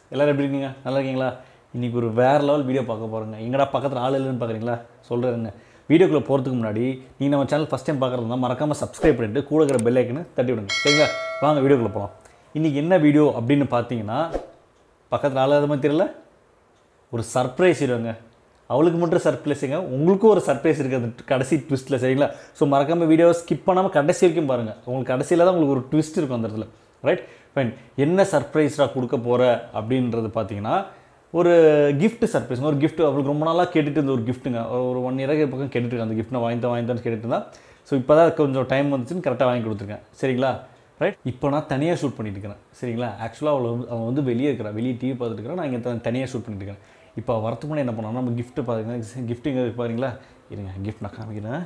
எல்லோரும் எப்படி இருக்கீங்க நல்லா இருக்கீங்களா இன்றைக்கி ஒரு வேறு லெவல் வீடியோ பார்க்க போகிறோங்க எங்கடா பக்கத்தில் ஆள் இல்லைன்னு பார்க்குறீங்களா சொல்கிறேங்க வீடியோக்குள்ளே போகிறதுக்கு முன்னாடி நீங்கள் நம்ம சேனல் ஃபஸ்ட் டைம் பார்க்குறதா மறக்காமல் சப்ஸ்கிரைப் பண்ணிட்டு கூட இருக்கிற பெல் ஐக்கனை தட்டி விடுங்க சரிங்களா வாங்க வீடியோக்குள்ளே போகலாம் இன்றைக்கி என்ன வீடியோ அப்படின்னு பார்த்தீங்கன்னா பக்கத்தில் ஆள் இல்லாத மாதிரி தெரியல ஒரு சர்ப்ரைஸ் இருங்க அவளுக்கு மட்டும் சர்ப்ரைஸுங்க உங்களுக்கும் ஒரு சர்ப்ரைஸ் இருக்குது அந்த கடைசி ட்விஸ்ட்டில் சரிங்களா ஸோ மறக்காமல் வீடியோவை ஸ்கிப் பண்ணாமல் கடைசி வரைக்கும் பாருங்கள் உங்களுக்கு கடைசியில் தான் உங்களுக்கு ஒரு ட்விஸ்ட் இருக்கும் அந்த இடத்துல ரைட் ஃபைன் என்ன சர்ப்ரைஸாக கொடுக்க போகிற அப்படின்றது பார்த்தீங்கன்னா ஒரு gift சர்ப்ரைஸுங்க ஒரு gift அவளுக்கு ரொம்ப நாளாக கேட்டுட்டு இருந்த ஒரு கிஃப்ட்டுங்க ஒரு ஒன் இயராக பக்கம் கேட்டுட்டு இருக்கேன் அந்த gift நான் வாங்கி தான் வாங்கி தான் கேட்டுட்டு இருந்தா ஸோ இப்போ தான் கொஞ்சம் டைம் வந்துச்சுன்னு கரெக்டாக வாங்கி கொடுத்துருக்கேன் சரிங்களா ரைட் இப்போ நான் தனியாக ஷூட் பண்ணிட்டு இருக்கிறேன் சரிங்களா ஆக்சுவலாக அவளை வந்து அவன் வந்து வெளியே இருக்கிறா வெளியே டிவி பார்த்துட்டு இருக்கிறான் நான் இங்கே தனியாக ஷூட் பண்ணிட்டு இருக்கேன் இப்போ அவ வரத்துக்கு முன்னாடி என்ன பண்ணோம்னா நம்ம gift பாருங்க gift இங்கே இருக்கு பாருங்களா இருங்க gift நான் காமிக்கிறேன்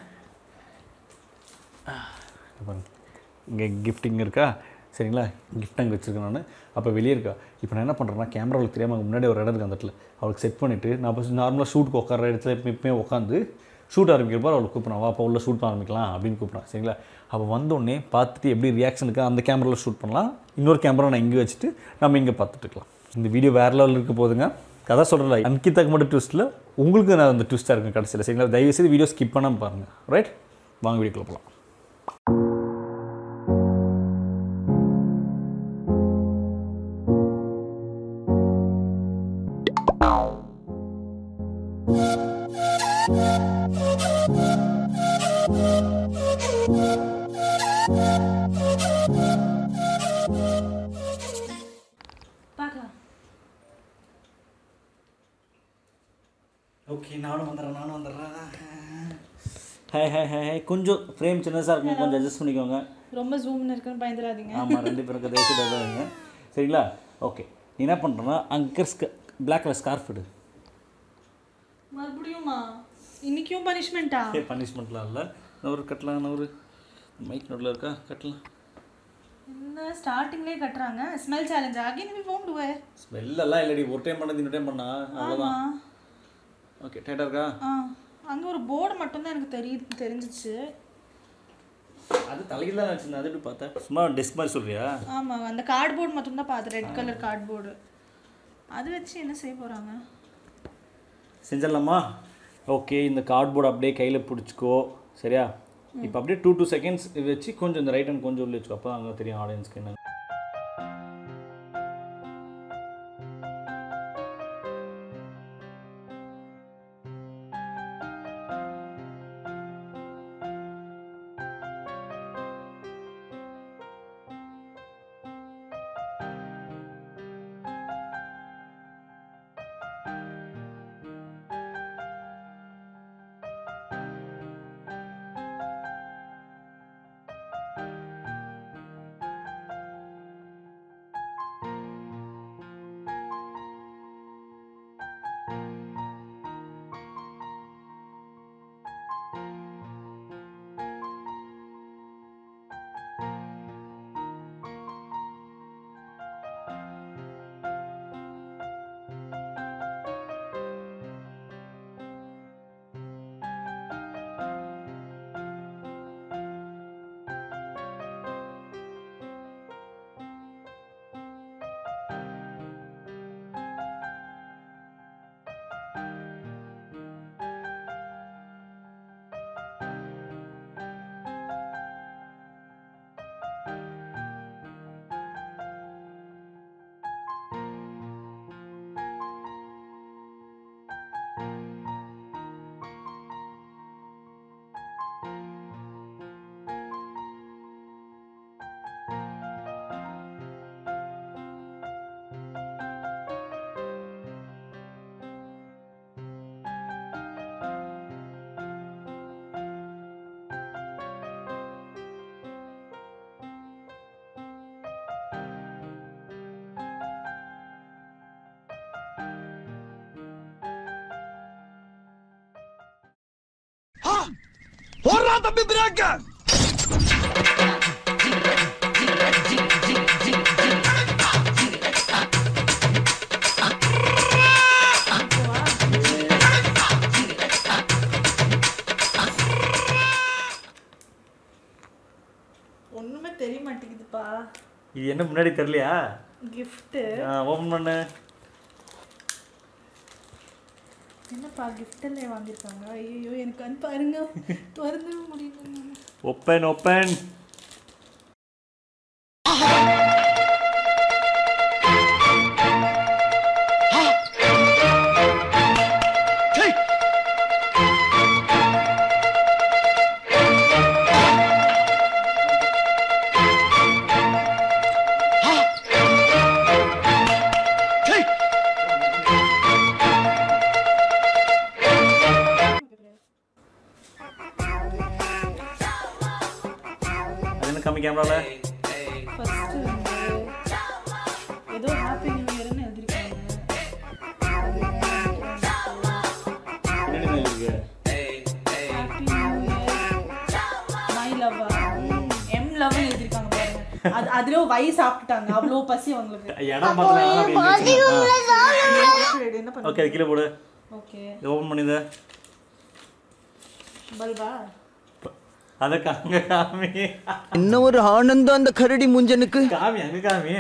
இங்க பாருங்க இங்கே gift இங்கே இருக்கா சரிங்களா gift அங்கே வச்சுருக்கேன் நான் அப்போ வெளியே இருக்கா இப்போ நான் என்ன பண்ணுறேன்னா கேமராவில் தெரியாமல் அங்கே முன்னாடி ஒரு இடம் இருக்குது அந்த இடத்துல அவளுக்கு செட் பண்ணிவிட்டு நான் இப்போ நார்மலாக ஷூட்டுக்கு உட்கார இடத்துல எப்பயும் எப்பயும் உட்காந்து ஷூட் ஆரம்பிக்கிறப்போ அவளுக்கு கூப்பிட்றான் வா அப்போ உள்ள ஷூட் ஆரம்பிக்கலாம் அப்படின்னு கூப்பிட்றான் சரிங்களா அப்போ வந்தோடனே பார்த்துட்டு எப்படி ரியாக்ஷனுக்கு அந்த கேமராவில் ஷூட் பண்ணலாம் இன்னொரு கேமரா நான் இங்கே வச்சுட்டு நம்ம இங்கே பார்த்துட்டு இருக்கலாம் இந்த வீடியோ வேறு லெவலில் இருக்க போதுங்க கதை சொல்கிறல அன்கிதாக்கு மட்டும் ட்விஸ்ட்டில் உங்களுக்கு நான் அந்த ட்விஸ்ட்டாக இருக்கும் கடைசியில் சரிங்களா தயவுசெய்து வீடியோ ஸ்கிப் பண்ணாமல் பாருங்கள் ரைட் வாங்க வீடியோக்குள்ள போகலாம் பார்க்கலாம் ஓகே நானும் வந்துடுறேன் நானும் வந்துடுறேன் ஹாய் ஹாய் ஹாய் ஹாய் கொஞ்சம் ஃப்ரேம் சின்னதாக இருக்கும் கொஞ்சம் அட்ஜஸ்ட் பண்ணிக்கோங்க ரொம்ப ஜூம்னு இருக்குன்னு பயந்துடாதீங்க ஆமாம் ரெண்டு பேருக்கு தயவுசெய்து சரிங்களா ஓகே நீ என்ன பண்ணுறேன்னா அங்கே ஸ்க பிளாக் கலர் ஸ்கார்ஃப் எடு மறுபடியுமா இன்னைக்கும் பனிஷ்மெண்ட்டா ஏ பனிஷ்மெண்ட்லாம் இல்லை நான் ஒரு கட்டலாம் நான் ஒரு மைக் நோட்டில் இருக்கா கட்டலாம் என்ன ஸ்டார்டிங்லேயே கட்டுறாங்க ஸ்மெல் சேலஞ்ச் ஆகி நீ ஃபோன் டுவே ஸ்மெல்லெல்லாம் இல்லடி ஒரு டைம் பண்ணது இன்னொரு டைம் பண்ணா அவ்வளோதான் ஆமா ஓகே டைட்டாக இருக்கா ஆ அங்கே ஒரு போர்டு மட்டும்தான் எனக்கு தெரிய தெரிஞ்சிச்சு அது தலையில் தான் வச்சுருந்தேன் அது எப்படி பார்த்தேன் சும்மா டெஸ்க் மாதிரி சொல்கிறியா ஆமாம் அந்த கார்ட்போர்டு மட்டும்தான் பார்த்தேன் ரெட் கலர் கார்ட்போர்டு அது வச்சு என்ன செய்ய போகிறாங்க செஞ்சிடலாமா ஓகே இந்த கார்ட்போர்டு அப்படியே கையில் பிடிச்சிக்கோ சரியா இப்போ அப்படியே டூ டூ செகண்ட்ஸ் வச்சு கொஞ்சம் இந்த ரைட் ஹேண்ட் கொஞ்சம் உள்ள வச்சுக்கோ அப்போ அங்கே தெரியும் ஆடியன்ஸ்க்கு என்ன போடுறா தம்பி பிரேக்க ஒன்றுமே தெரிய மாட்டேங்குதுப்பா இது என்ன முன்னாடி தெரியலையா கிஃப்ட்டு ஓப்பன் பண்ணு என்னப்பா கிஃப்ட் எல்லாம் வாங்கியிருக்காங்க ஐயோ எனக்கு வந்து பாருங்க திறந்து முடியல ஓப்பன் ஓப்பன் அது என்ன கம்மி கேமராவில் ஃபர்ஸ்ட் வந்து ஏதோ ஹாப்பி நியூ இயர்னு எழுதிருக்காங்க என்னென்ன இருக்கு ஹாப்பி நியூ இயர் மை லவ்வா எம் லவ்னு எழுதிருக்காங்க பாருங்க அது அதுலயோ வை சாப்பிட்டாங்க அவ்வளோ பசி அவங்களுக்கு இடம் பார்த்துல என்ன பண்ண ஓகே அது கீழே போடு ஓகே ஓப்பன் பண்ணித பல்பா அதை அங்க காமி என்ன ஒரு ஆனந்தம் அந்த கரடி முஞ்சனுக்கு காமி அங்க காமி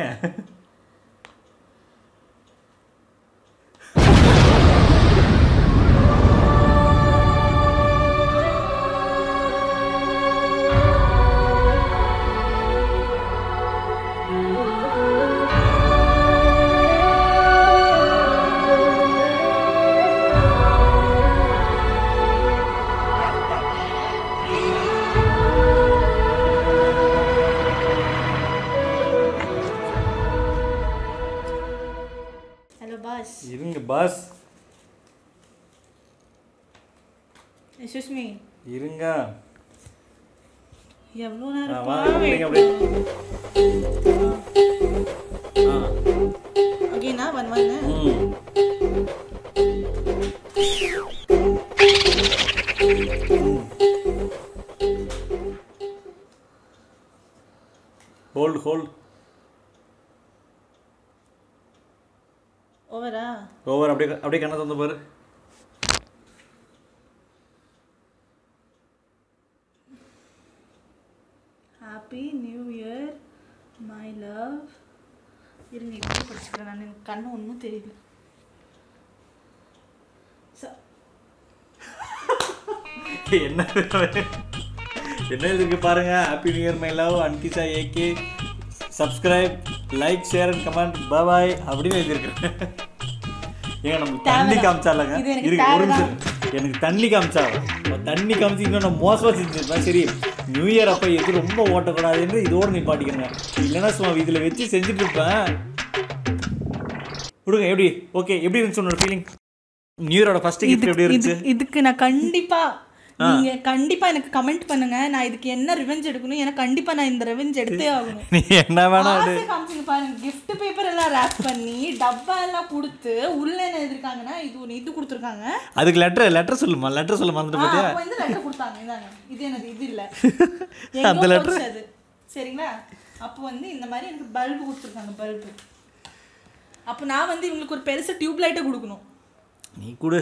ஹலோ பாஸ் இருங்க பாஸ் எக்ஸ்கூஸ் மீ இருங்க எவ்வளோ ஆ, நேரம் வாங்க அப்படிங்க அப்படியே ஆ ஓகேண்ணா ஒன் ஒன்னு ம் ஹோல்ட் ஹோல்ட் ஓவரா ஓவர் அப்படியே அப்படியே கண்ணை தந்து பாரு happy new year my love இருங்க இப்படி படிச்சுக்கிறேன் நான் எனக்கு கண்ணு ஒன்றும் தெரியல ச- என்ன என்ன இருக்கு பாருங்க happy new year my love Ankisha AK subscribe like share and comment bye அப்படின்னு எழுதியிருக்கேன் ஏங்க நமக்கு தண்ணி தேவைதான். காமிச்சாலங்க இது எனக்கு இருக்கு ஒரு தேவைதான். நிமிஷம் எனக்கு தண்ணி காமிச்சா தண்ணி காமிச்சு இன்னும் நான் மோசமாக செஞ்சிருப்பேன் சரி நியூ இயர் அப்போ எது ரொம்ப ஓட்டக்கூடாதுன்னு இதோட நிப்பாட்டிக்கிறேங்க இல்லைன்னா சும்மா இதில் வச்சு செஞ்சுட்டு இருப்பேன் விடுங்க எப்படி ஓகே எப்படி இருந்துச்சு உன்னோட ஃபீலிங் நியூ இயரோட ஃபர்ஸ்ட் கிஃப்ட் எப்படி இருந்துச்சு இதுக்கு இதுக்கு நான் கண்டிப்பா நீங்க கண்டிப்பா எனக்கு கமெண்ட் பண்ணுங்க நான் இதுக்கு என்ன ரிவெஞ்ச் எடுக்கணும் எனக்கு கண்டிப்பா நான் இந்த ரிவெஞ்ச் எடுத்தே ஆகணும் நீ என்ன வேணா எடு. ஆசை காமிச்சிங்க பாருங்க gift பேப்பர் எல்லாம் ரேப் பண்ணி டப்பா எல்லாம் கொடுத்து உள்ள என்ன எழுதிருக்காங்கன்னா இது ஒன்று இது கொடுத்துருக்காங்க அதுக்கு லெட்டர் லெட்டர் சொல்லுமா லெட்டர் சொல்ல மறந்துட்டு ஆ, பார்த்தியா அப்போ வந்து லெட்டர் கொடுத்தாங்க இதாங்க இது எனது இது இல்ல அந்த எங்கோ letter? போச்சு அது சரிங்களா அப்போ வந்து இந்த மாதிரி எனக்கு பல்பு கொடுத்துருக்காங்க பல்பு அப்போ நான் வந்து இவங்களுக்கு ஒரு பெருசு டியூப் லைட்டை கொடுக்கணும் நீ கொடு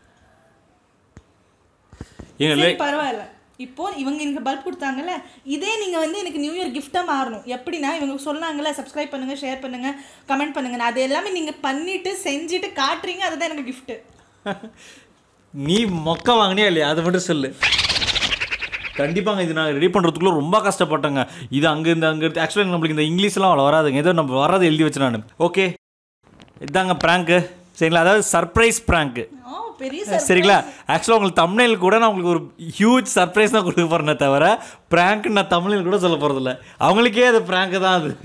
ஏங்க சரி பரவாயில்ல இப்போ இவங்க எனக்கு பல்ப் கொடுத்தாங்கல்ல இதே நீங்க வந்து எனக்கு நியூ இயர் கிஃப்டா மாறணும் எப்படின்னா இவங்க சொன்னாங்கல்ல சப்ஸ்கிரைப் பண்ணுங்க ஷேர் பண்ணுங்க கமெண்ட் பண்ணுங்க அது எல்லாமே நீங்க பண்ணிட்டு செஞ்சுட்டு காட்டுறீங்க அதுதான் எனக்கு gift நீ மொக்க வாங்கினியா இல்லையா அதை மட்டும் சொல்லு கண்டிப்பாங்க இது நான் ரெடி பண்ணுறதுக்குள்ள ரொம்ப கஷ்டப்பட்டேங்க இது அங்கே இந்த அங்கே ஆக்சுவலாக நம்மளுக்கு இந்த இங்கிலீஷ்லாம் அவ்வளோ வராதுங்க ஏதோ நம்ம வராது எழுதி வச்சு நான் ஓகே இதாங்க ப்ராங்க்கு சரிங்களா அதாவது சர்ப்ரைஸ் ப்ராங்க்கு ஓ பெரிய sir. சரிங்களா ஆக்சுவலாக உங்களுக்கு தமிழில் கூட நான் உங்களுக்கு ஒரு ஹியூஜ் சர்ப்ரைஸ் தான் கொடுக்க போகிறேனே தவிர ப்ராங்க் நான் தமிழில் கூட சொல்ல போகிறதில்ல அவங்களுக்கே அது ப்ராங்க் தான் அது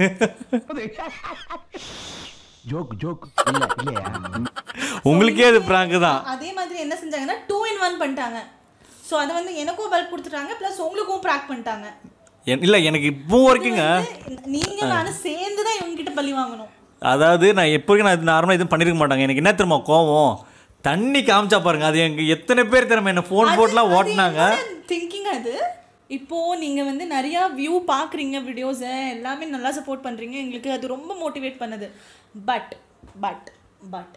ஜோக் ஜோக் இல்ல இல்லையா உங்களுக்கே அது ப்ராங்க் தான் அதே மாதிரி என்ன செஞ்சாங்கன்னா டூ இன் ஒன் பண்ணிட்டாங்க ஸோ அதை வந்து எனக்கும் பல்ப் கொடுத்துட்டாங்க ப்ளஸ் உங்களுக்கும் ப்ராக் பண்ணிட்டாங்க என்- இல்லை எனக்கு இப்போ வரைக்குங்க வந்து நீங்க நானும் சேர்ந்து தான் இவங்க கிட்ட பழி வாங்கணும் அதாவது நான் எப்போயும் நான் இது நார்மலாக எதுவும் பண்ணிருக்க மாட்டாங்க எனக்கு என்ன தெரியுமா கோவம் தண்ணி காமிச்சா பாருங்க அது எங்க எத்தனை பேர் தெரியுமா என்ன ஃபோன் போட்டுலாம் ஓட்டினாங்க திங்கிங் அது இப்போ நீங்க வந்து நிறைய வியூ பாக்குறீங்க வீடியோஸை எல்லாமே நல்லா சப்போர்ட் பண்றீங்க எங்களுக்கு அது ரொம்ப மோட்டிவேட் பண்ணுது பட் பட் பட்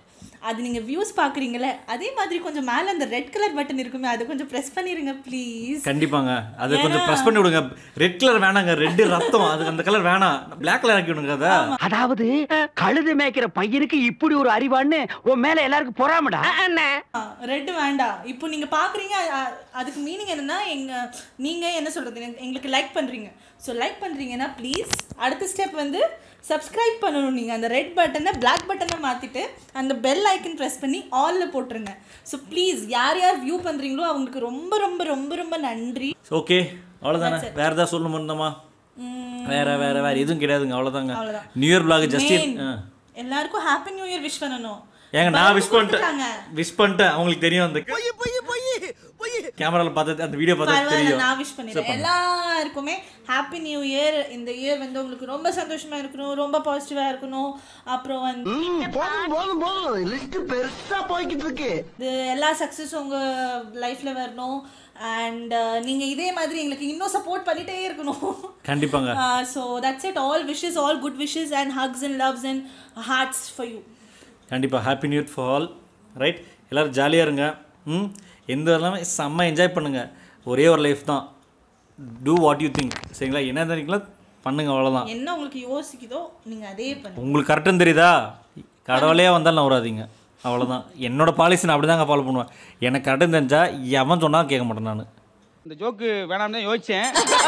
அது நீங்கள் வியூஸ் பார்க்குறீங்களே அதே மாதிரி கொஞ்சம் மேலே அந்த ரெட் கலர் பட்டன் இருக்குமே அதை கொஞ்சம் ப்ரெஸ் பண்ணிடுங்க ப்ளீஸ் கண்டிப்பாங்க அதை கொஞ்சம் ப்ரெஸ் பண்ணி விடுங்க ரெட் கலர் வேணாங்க ரெட் ரத்தம் அதுக்கு அந்த கலர் வேணாம் Black கலர் ஆக்கி விடுங்க அதை அதாவது கழுது மேய்க்கிற பையனுக்கு இப்படி ஒரு அறிவான்னு உன் மேல எல்லாருக்கும் பொறாமடா ரெட் வேண்டாம் இப்போ நீங்கள் பார்க்குறீங்க அதுக்கு மீனிங் என்னன்னா எங்கள் நீங்கள் என்ன சொல்கிறது எங்களுக்கு லைக் பண்ணுறீங்க ஸோ லைக் பண்ணுறீங்கன்னா ப்ளீஸ் அடுத்த ஸ்டெப் வந்து சப்ஸ்கிரைப் பண்ணணும் நீங்கள் அந்த ரெட் பட்டனை பிளாக் பட்டனை மாற்றிட்டு அந்த பெல் ஐக்கன் ப்ரெஸ் பண்ணி ஆலில் போட்டுருங்க ஸோ ப்ளீஸ் யார் யார் வியூ பண்ணுறீங்களோ அவங்களுக்கு ரொம்ப ரொம்ப ரொம்ப ரொம்ப நன்றி ஓகே அவ்வளோதானே வேற ஏதாவது சொல்லணும் இருந்தோமா வேற வேற வேற எதுவும் கிடையாதுங்க அவ்வளோதாங்க அவ்வளவுதான். நியூ இயர் பிளாக் ஜஸ்டின் Main, எல்லாருக்கும் ஹாப்பி நியூ இயர் விஷ் பண்ணணும் ஏங்க நான் விஷ் பண்ணிட்டேன் கொடுத்துட்டாங்க. விஷ் பண்ணிட்டேன் அவங்களுக்கு தெரியும் அந்த கேமரால பார்த்து அந்த வீடியோ பார்த்தா பரவாயில்ல தெரியும் நான் விஷ் பண்ணிடுறேன் எல்லாருக்குமே ஹாப்பி நியூ இயர் இந்த இயர் வந்து உங்களுக்கு ரொம்ப சந்தோஷமா இருக்கணும் ரொம்ப பாசிட்டிவா இருக்கணும் அப்புறம் வந்து போதும் போதும் போதும் லிஸ்ட் பெருசா போய்கிட்டு இருக்கு இது எல்லா சக்ஸஸும் உங்க லைஃப்ல வரணும் அண்ட் நீங்க இதே மாதிரி எங்களுக்கு இன்னும் சப்போர்ட் பண்ணிட்டே இருக்கணும் கண்டிப்பாங்க so that's it all wishes all good wishes and hugs and loves and hearts for you கண்டிப்பாக happy new year for all right எல்லோரும் ஜாலியாக இருங்க ம் எந்த எல்லாமே செம்ம என்ஜாய் பண்ணுங்கள் ஒரே ஒரு லைஃப் தான் டூ வாட் யூ திங்க் சரிங்களா என்ன தெரியுங்களா பண்ணுங்க அவ்வளோதான் என்ன உங்களுக்கு யோசிக்குதோ நீங்க அதே பண்ணுங்க உங்களுக்கு கரெக்டுன்னு தெரியுதா கடவுளே வந்தாலும் நான் வராதீங்க அவ்வளோதான் என்னோட பாலிசி நான் அப்படி தாங்க ஃபாலோ பண்ணுவேன் எனக்கு கரெக்டுன்னு தெரிஞ்சா எவன் சொன்னாலும் கேட்க மாட்டேன் நான் இந்த ஜோக்கு வேணாம்னு தான் யோசிச்சேன்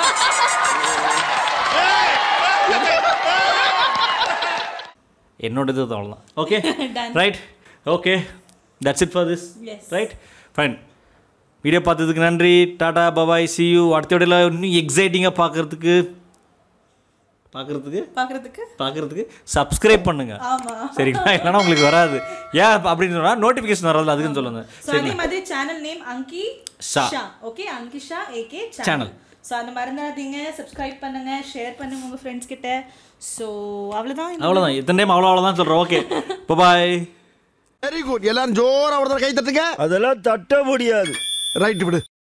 என்னோட இது அவ்வளோதான் okay Done. Right okay that's it for this Yes. Right fine video பார்த்ததுக்கு நன்றி டாடா பபாய் சி யூ அடுத்த வீடியோவில் இன்னும் எக்ஸைட்டிங்காக பார்க்குறதுக்கு பார்க்குறதுக்கு பாக்குறதுக்கு பார்க்குறதுக்கு சப்ஸ்கிரைப் பண்ணுங்க ஆமா சரிங்களா இல்லைன்னா உங்களுக்கு வராது ஏன் அப்படின்னு சொன்னால் நோட்டிஃபிகேஷன் வராது அதுக்குன்னு சொல்லுங்க ஸோ அதே மாதிரி சேனல் நேம் அங்கி Shah. Sha okay Ankisha AK Channel. Channel so அந்த மறந்துடாதீங்க சப்ஸ்கிரைப் பண்ணுங்க ஷேர் பண்ணுங்க உங்க ஃப்ரெண்ட்ஸ் கிட்ட ஸோ அவ்வளோதான் அவ்வளோதான் இத்தனை டைம் அவ்வளோ அவ்வளோதான் சொல்கிறேன் ஓகே பாய் வெரி குட் எல்லாரும் ஜோரா ஒருத்தர் கை தட்டுங்க அதெல்லாம் தட்ட முடியாது ரைட் விடு